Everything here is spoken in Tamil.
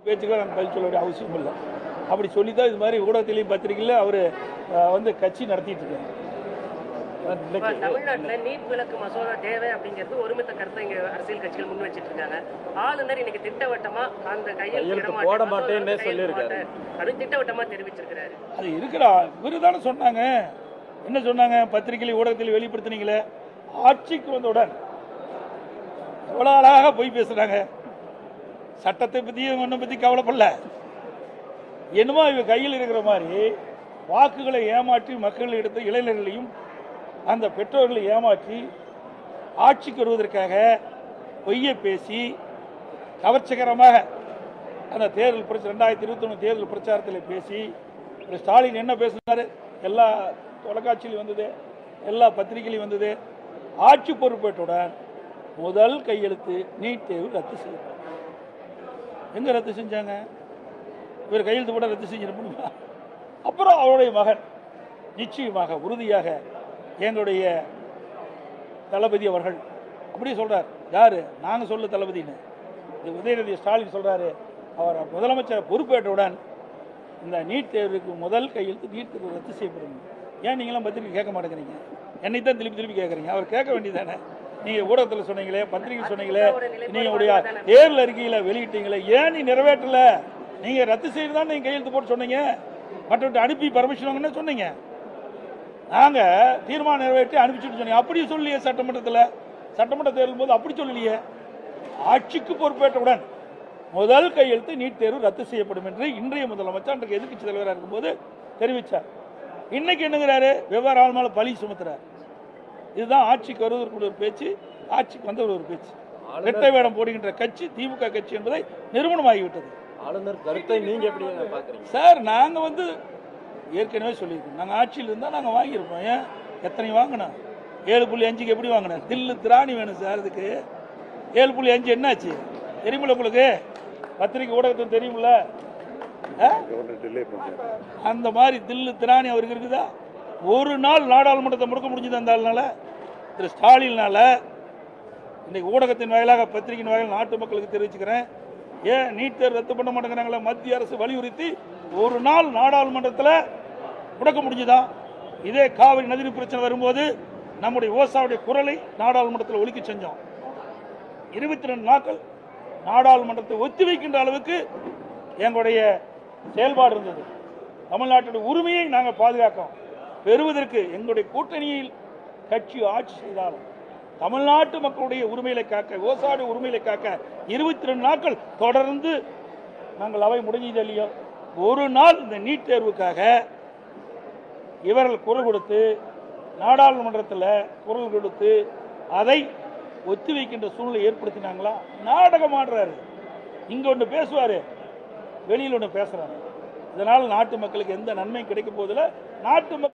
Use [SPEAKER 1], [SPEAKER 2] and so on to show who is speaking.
[SPEAKER 1] பேச்சுக்கெல்லாம் நாங்கள் பதில் சொல்ல வேண்டிய அவசியம் இல்லை அப்படி சொல்லி தான் இது மாதிரி ஊடகத்திலையும் பத்திரிகையில் அவர் வந்து கட்சி நடத்திட்டு இருக்காரு
[SPEAKER 2] இப்ப
[SPEAKER 1] இன்னைக்கு
[SPEAKER 2] தமிழ்நாட்டுல நீட் விலக்கு மசோதா தேவை அப்படிங்கிறது ஒருமித்த கருத்தை இங்க அரசியல் கட்சிகள் முன் வச்சிட்டு இருக்காங்க ஆளுநர் இன்னைக்கு திட்டவட்டமா அந்த கையெழுத்து
[SPEAKER 3] கையெழுத்து
[SPEAKER 2] இட
[SPEAKER 3] போட
[SPEAKER 2] மாட்டேன்,
[SPEAKER 3] மாட்டேன்னே
[SPEAKER 2] கையெழுத்து
[SPEAKER 3] சொல்லியிருக்காரு.
[SPEAKER 2] மாட்டேன் அப்படின்னு திட்டவட்டமா தெரிவிச்சிருக்கிறாரு
[SPEAKER 1] அது இருக்குடா இவரு தானே சொன்னாங்க என்ன சொன்னாங்க பத்திரிகையில் ஊடகத்தில் வெளிப்படுத்தினீங்களே ஆட்சிக்கு வந்தவுடன் எவ்வளோ அழகாக போய் பேசுகிறாங்க சட்டத்தை பற்றியும் ஒன்றை பற்றி கவலைப்படல என்னமோ இவ கையில் இருக்கிற மாதிரி வாக்குகளை ஏமாற்றி மக்கள் எடுத்த இளைஞர்களையும் அந்த பெற்றோர்களை ஏமாற்றி ஆட்சிக்கு வருவதற்காக பொய்யை பேசி கவர்ச்சிகரமாக அந்த தேர்தல் பிரச்சனை ரெண்டாயிரத்தி இருபத்தொன்று தேர்தல் பிரச்சாரத்தில் பேசி திரு ஸ்டாலின் என்ன பேசினாரு எல்லா தொலைக்காட்சியிலும் வந்தது எல்லா பத்திரிகையிலும் வந்தது ஆட்சி பொறுப்பேற்றுடன் முதல் கையெழுத்து நீட் தேர்வு ரத்து செய்யும் எங்க ரத்து செஞ்சாங்க இவர் கையெழுத்து போட ரத்து செஞ்சிட முடியுமா அப்புறம் அவருடைய மகன் நிச்சயமாக உறுதியாக எங்களுடைய தளபதி அவர்கள் அப்படி சொல்றார் யாரு நாங்க சொல்ல தளபதின்னு இது உதயநிதி ஸ்டாலின் சொல்றாரு அவர் முதலமைச்சர் பொறுப்பேற்றவுடன் இந்த நீட் தேர்வுக்கு முதல் கையெழுத்து நீட் தேர்வு ரத்து செய்யப்படும் ஏன் நீங்களாம் பத்திரிக்கை கேட்க மாட்டேங்கிறீங்க என்னை தான் திருப்பி திருப்பி கேட்குறீங்க அவர் கேட்க வேண்டியதானே நீங்க ஊடகத்தில் சொன்னீங்களே பத்திரிகை சொன்னீங்களே நீங்க உடைய தேர்தல் அறிக்கையில வெளியிட்டீங்களே ஏன் நீ நிறைவேற்றல நீங்க ரத்து செய்து தான் நீங்க கையெழுத்து போட்டு சொன்னீங்க மற்றவர்கிட்ட அனுப்பி பர்மிஷன் வாங்கன்னு சொன்னீங்க நாங்க தீர்மானம் நிறைவேற்றி அனுப்பிச்சுட்டு சொன்னீங்க அப்படி சொல்லியே சட்டமன்றத்தில் சட்டமன்ற தேர்தல் போது அப்படி சொல்லலையே ஆட்சிக்கு பொறுப்பேற்றவுடன் முதல் கையெழுத்து நீட் தேர்வு ரத்து செய்யப்படும் என்று இன்றைய முதலமைச்சர் அன்றைக்கு எதிர்க்கட்சி தலைவராக இருக்கும்போது தெரிவித்தார் இன்னைக்கு என்னங்கிறாரு வெவ்வேறு ஆள் மேல பழி சுமத்துறார் இதுதான் ஆட்சிக்கு வருவதற்கு ஒரு பேச்சு ஆட்சிக்கு வந்தவர் ஒரு பேச்சு இரட்டை வேடம் போடுகின்ற கட்சி திமுக கட்சி என்பதை நிறுவனமாகிவிட்டது
[SPEAKER 3] ஆளுநர் கருத்தை நீங்க எப்படி பாக்குறீங்க
[SPEAKER 1] சார் நாங்கள் வந்து ஏற்கனவே சொல்லியிருக்கோம் நாங்கள் ஆட்சியில் இருந்தால் நாங்கள் வாங்கியிருப்போம் ஏன் எத்தனை வாங்கினோம் ஏழு புள்ளி அஞ்சுக்கு எப்படி வாங்கினேன் தில்லு திராணி வேணும் சார் அதுக்கு ஏழு புள்ளி அஞ்சு என்னாச்சு தெரியுமில்ல உங்களுக்கு பத்திரிக்கை ஊடகத்தில் தெரியுமில்ல ஆ? அந்த மாதிரி தில்லு திராணி அவருக்கு இருக்குதா ஒரு நாள் நாடாளுமன்றத்தை முடக்க முடிஞ்சது அந்த ஆளுனால திரு ஸ்டாலினால இன்னைக்கு ஊடகத்தின் வாயிலாக பத்திரிகையின் வாயிலாக நாட்டு மக்களுக்கு தெரிவிச்சுக்கிறேன் ஏன் நீட் தேர்வு ரத்து பண்ண மாட்டேங்கிறாங்களா மத்திய அரசு வலியுறுத்தி ஒரு நாள் நாடாளுமன்றத்தில் முடக்க முடிஞ்சுதா இதே காவிரி நதிநீர் பிரச்சனை வரும்போது நம்முடைய ஓசாவுடைய குரலை நாடாளுமன்றத்தில் ஒலிக்க செஞ்சோம் இருபத்தி ரெண்டு நாட்கள் நாடாளுமன்றத்தை ஒத்திவைக்கின்ற அளவுக்கு எங்களுடைய செயல்பாடு இருந்தது தமிழ்நாட்டுடைய உரிமையை நாங்கள் பாதுகாக்கோம் பெறுவதற்கு எங்களுடைய கூட்டணியில் கட்சி ஆட்சி செய்தாலும் தமிழ்நாட்டு மக்களுடைய உரிமைகளை காக்க விவசாய உரிமைகளை காக்க இருபத்தி ரெண்டு நாட்கள் தொடர்ந்து நாங்கள் அவை முடிஞ்சது இல்லையோ ஒரு நாள் இந்த நீட் தேர்வுக்காக இவர்கள் குரல் கொடுத்து நாடாளுமன்றத்தில் குரல் கொடுத்து அதை ஒத்திவைக்கின்ற சூழ்நிலை ஏற்படுத்தினாங்களா நாடகம் ஆடுறாரு இங்க ஒன்று பேசுவாரு வெளியில் ஒன்று பேசுறாரு இதனால் நாட்டு மக்களுக்கு எந்த நன்மையும் கிடைக்க போதில்லை நாட்டு மக்கள்